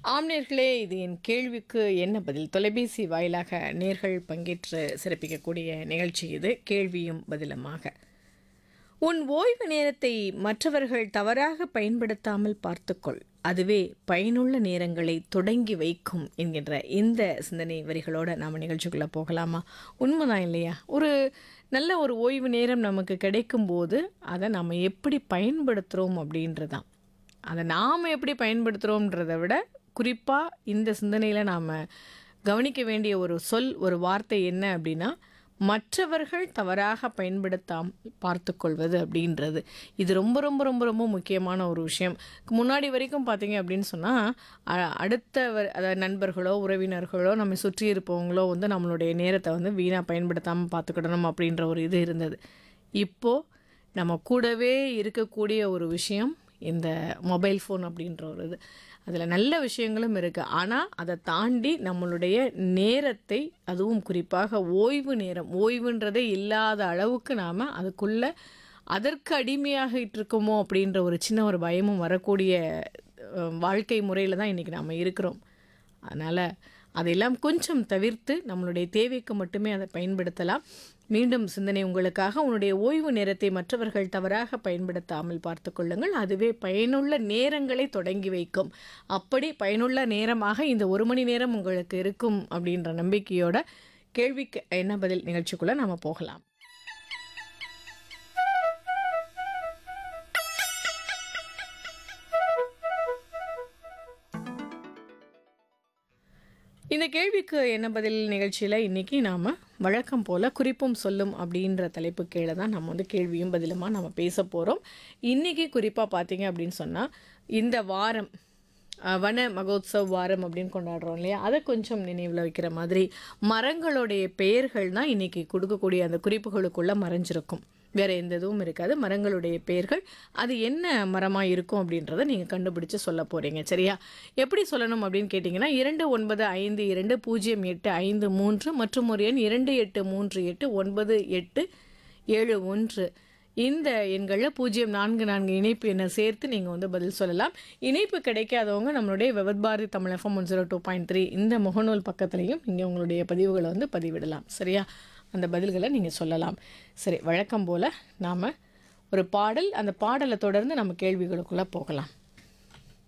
ஆம் நேர்களே இது என் கேள்விக்கு என்ன பதில் தொலைபேசி வாயிலாக நேர்கள் பங்கேற்று சிறப்பிக்கக்கூடிய நிகழ்ச்சி இது கேள்வியும் பதிலுமாக உன் ஓய்வு நேரத்தை மற்றவர்கள் தவறாக பயன்படுத்தாமல் பார்த்துக்கொள் அதுவே பயனுள்ள நேரங்களை தொடங்கி வைக்கும் என்கின்ற இந்த சிந்தனை வரிகளோட நாம் நிகழ்ச்சிக்குள்ளே போகலாமா உண்மைதான் இல்லையா ஒரு நல்ல ஒரு ஓய்வு நேரம் நமக்கு கிடைக்கும்போது அதை நம்ம எப்படி பயன்படுத்துகிறோம் அப்படின்றதான் அதை நாம் எப்படி பயன்படுத்துகிறோன்றதை விட குறிப்பாக இந்த சிந்தனையில் நாம் கவனிக்க வேண்டிய ஒரு சொல் ஒரு வார்த்தை என்ன அப்படின்னா மற்றவர்கள் தவறாக பயன்படுத்தாமல் பார்த்துக்கொள்வது அப்படின்றது இது ரொம்ப ரொம்ப ரொம்ப ரொம்ப முக்கியமான ஒரு விஷயம் முன்னாடி வரைக்கும் பார்த்தீங்க அப்படின்னு சொன்னால் அடுத்த வ- அதாவது நண்பர்களோ உறவினர்களோ நம்ம சுற்றி இருப்பவங்களோ வந்து நம்மளுடைய நேரத்தை வந்து வீணாக பயன்படுத்தாமல் பார்த்துக்கிடணும் அப்படின்ற ஒரு இது இருந்தது இப்போது நம்ம கூடவே இருக்கக்கூடிய ஒரு விஷயம் இந்த மொபைல் ஃபோன் அப்படின்ற ஒரு இது அதில் நல்ல விஷயங்களும் இருக்குது ஆனால் அதை தாண்டி நம்மளுடைய நேரத்தை அதுவும் குறிப்பாக ஓய்வு நேரம் ஓய்வுன்றதே இல்லாத அளவுக்கு நாம் அதுக்குள்ளே அதற்கு அடிமையாகிட்டு இருக்கோமோ அப்படின்ற ஒரு சின்ன ஒரு பயமும் வரக்கூடிய அஹ், வாழ்க்கை முறையில் தான் இன்றைக்கி நாம் இருக்கிறோம் அதனால் அதையெல்லாம் கொஞ்சம் தவிர்த்து நம்மளுடைய தேவைக்கு மட்டுமே அதை பயன்படுத்தலாம் மீண்டும் சிந்தனை உங்களுக்காக உன்னுடைய ஓய்வு நேரத்தை மற்றவர்கள் தவறாக பயன்படுத்தாமல் பார்த்து கொள்ளுங்கள் அதுவே பயனுள்ள நேரங்களை தொடங்கி வைக்கும் அப்படி பயனுள்ள நேரமாக இந்த ஒரு மணி நேரம் உங்களுக்கு இருக்கும் அப்படின்ற நம்பிக்கையோட கேள்விக்கு என்ன பதில் நிகழ்ச்சிக்குள்ளே நம்ம போகலாம் இந்த கேள்விக்கு என்ன பதில் நிகழ்ச்சியில் இன்றைக்கி நாம் வழக்கம் போல் குறிப்பும் சொல்லும் அப்படின்ற தலைப்பு கீழே தான் நம்ம வந்து கேள்வியும் பதிலுமா நம்ம பேச போகிறோம் இன்றைக்கி குறிப்பாக பார்த்தீங்க அப்படின்னு சொன்னால் இந்த வாரம் அஹ், வன மகோத்சவ் வாரம் அப்படின்னு கொண்டாடுறோம் இல்லையா அதை கொஞ்சம் நினைவில் வைக்கிற மாதிரி மரங்களுடைய பெயர்கள் தான் இன்றைக்கி கொடுக்கக்கூடிய அந்த குறிப்புகளுக்குள்ளே மறைஞ்சிருக்கும் வேறு எந்த இதுவும் இருக்காது மரங்களுடைய பெயர்கள் அது என்ன மரமாக இருக்கும் அப்படின்றத நீங்கள் கண்டுபிடிச்சு சொல்ல போகிறீங்க சரியா எப்படி சொல்லணும் அப்படின்னு கேட்டிங்கன்னா இரண்டு ஒன்பது ஐந்து இரண்டு பூஜ்ஜியம் எட்டு ஐந்து மூன்று மற்றும் ஒரு எண் இரண்டு எட்டு மூன்று எட்டு ஒன்பது எட்டு ஏழு ஒன்று இந்த எண்களில் பூஜ்ஜியம் நான்கு நான்கு இணைப்பு எண்ணை சேர்த்து நீங்கள் வந்து பதில் சொல்லலாம் இணைப்பு கிடைக்காதவங்க நம்மளுடைய Vividhbharati Tamil FM one zero two point three இந்த முகநூல் பக்கத்துலையும் நீங்கள் உங்களுடைய பதிவுகளை வந்து பதிவிடலாம் சரியா அந்த பதில்களை நீங்கள் சொல்லலாம் சரி வழக்கம் போல் நாம் ஒரு பாடல் அந்த பாடலை தொடர்ந்து நம்ம கேள்விகளுக்குள்ளே போகலாம்